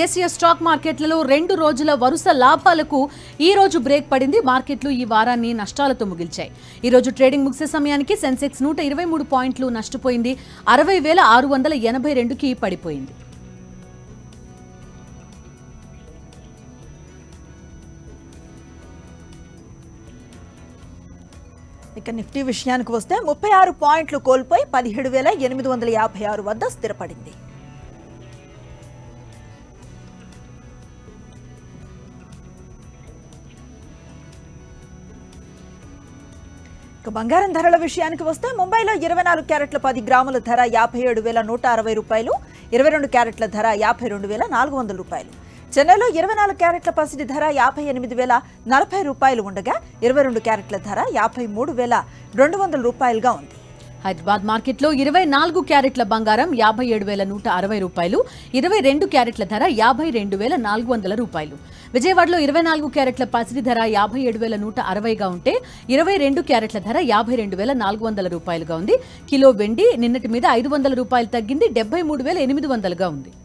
దేశీయ స్టాక్ మార్కెట్లలో రెండు రోజుల వరుస లాభాలకు ఈ రోజు బ్రేక్ పడింది మార్కెట్లు ఈ వారాన్ని నష్టాలతో ముగిల్చాయి ఈ రోజు ట్రేడింగ్ ముగిసే సమయానికి సెన్సెక్స్ నూట ఇరవై మూడు పాయింట్లు నష్టపోయింది అరవై వేల ఆరు వందల ఎనభై రెండుకి పడిపోయింది ఇక నిఫ్టీ విషయానికి వస్తే ముప్పై ఆరు పాయింట్లు కోల్పోయి పదిహేడు వేల ఎనిమిది వందల యాభై ఆరు వద్ద స్థిరపడింది ఇక బంగారం ధరల విషయానికి వస్తే ముంబైలో ఇరవై నాలుగు క్యారెట్ల పది గ్రాముల ధర యాభై ఏడు వేల నూట అరవై రూపాయలు ఇరవై రెండు క్యారెట్ల ధర యాభై రెండు వేల నాలుగు వందల రూపాయలు చెన్నైలో ఇరవై నాలుగు క్యారెట్ల పసిడి ధర యాభై ఎనిమిది వేల నలభై రూపాయలు ఉండగా ఇరవై రెండు క్యారెట్ల ధర యాభై మూడు వేల రెండు వందల రూపాయలుగా ఉంది హైదరాబాద్ మార్కెట్లో ఇరవై నాలుగు క్యారెట్ల బంగారం యాభై ఏడు వేల నూట అరవై రూపాయలు ఇరవై రెండు క్యారెట్ల ధర యాభై రెండు వేల నాలుగు వందల రూపాయలు విజయవాడలో ఇరవై నాలుగు క్యారెట్ల పసిడి ధర యాభై ఏడు వేల నూట అరవైగా ఉంటే ఇరవై రెండు క్యారెట్ల ధర యాభై రెండు వేల నాలుగు వందల రూపాయలుగా ఉంది కిలో వెండి నిన్నటి మీద ఐదు వందల రూపాయలు తగ్గింది డెబ్బై మూడు వేల ఎనిమిది వందలుగా ఉంది